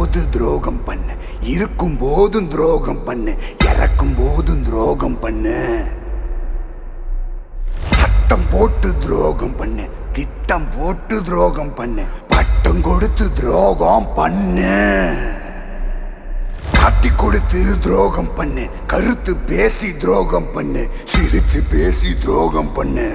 போது துரோகம் பண்ண இருக்கும் போதும் துரோகம் பண்ணு இறக்கும் போதும் துரோகம் பண்ணு சட்டம் போட்டு துரோகம் பண்ணு திட்டம் போட்டு துரோகம் பண்ணு பட்டம் கொடுத்து துரோகம் பண்ணு காட்டி கொடுத்து துரோகம் பண்ணு கருத்து பேசி துரோகம் பண்ணு சிரிச்சு பேசி துரோகம் பண்ணு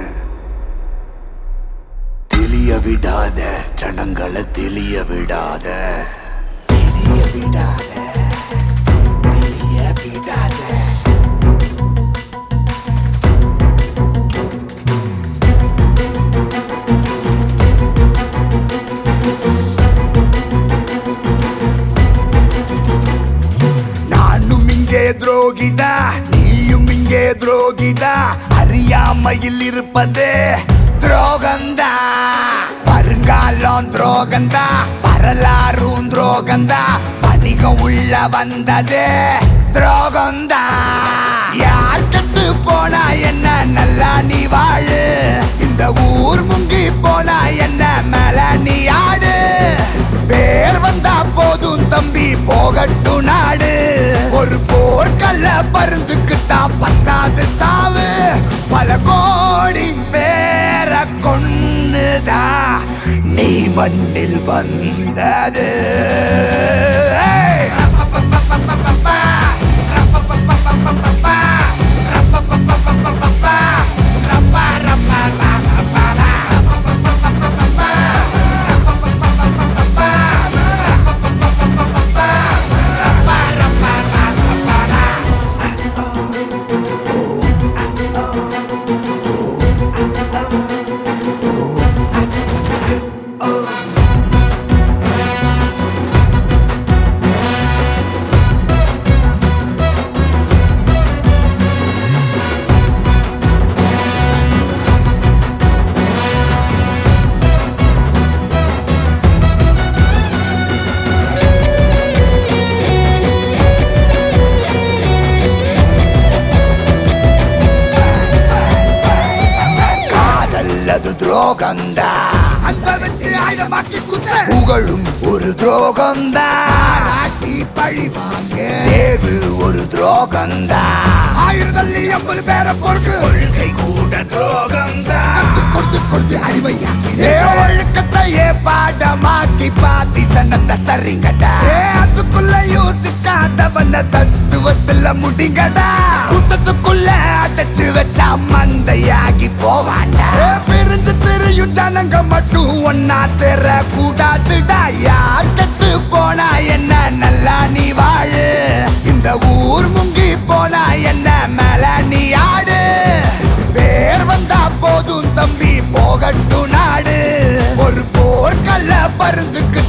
தெளிய விடாத ஜனங்களை தெளிய விடாத தெளிய விடாத தெளிய விடாத நானும் இங்கே துரோகிதா நீயும் இங்கே துரோகிதா அறியாமையில் இருப்பது துரோகந்தா வருங்காலம் துரோகந்தா வரலாறும் துரோகந்தா வணிகம் உள்ள வந்தது துரோகந்தா யார் கெட்டு போனா என்ன நல்லா நீ வாழு இந்த ஊர் முங்கி போனா என்ன மேல நீ ஆடு பேர் வந்தா போதும் தம்பி போகட்டும் நாடு ஒரு போர்க்கல்ல பருந்துக்கு தான் பத்தாது சாவு பல கோடி பேர கொன்னுதா நீ மண்ணில் வந்தது ஏய்! காதல் அது துரோகந்தா அன்பை வச்சு ஆயுதமாக்கி குத்த புகழும் ஒரு துரோகந்தா ஆட்டி பழி வாங்க தேர்வு ஒரு துரோகந்தா ஆயிரத்தள்ளி எண்பது பேரை பொறுக்கு கொள்கை கூட துரோகந்தா கொடுத்து கொடுத்து அடிமையாக்கி ஏ ஒழுக்கத்தையே பாடமாக்கி பாத்தி சனத்தை சரிங்கடா ஏ அதுக்குள்ள யோசிக்காதவன தத்துவத்துல முடிங்கடா கூட்டத்துக்குள்ள அடைச்சு வச்சா மந்தையாகி போவாண்டா ஏ பிரிஞ்சு திரியும் ஜனங்க மட்டும் ஒன்னா சேர கூடாதுடா யார் கெட்டு போனா என்ன நல்லா நீ வாழு இந்த ஊர் முங்கி போனா என்ன மேல நீ ஆடு பேர் வந்தா போதும் தம்பி போகட்டும் நாடு ஒரு போர்க்கல்ல பருந்துக்கு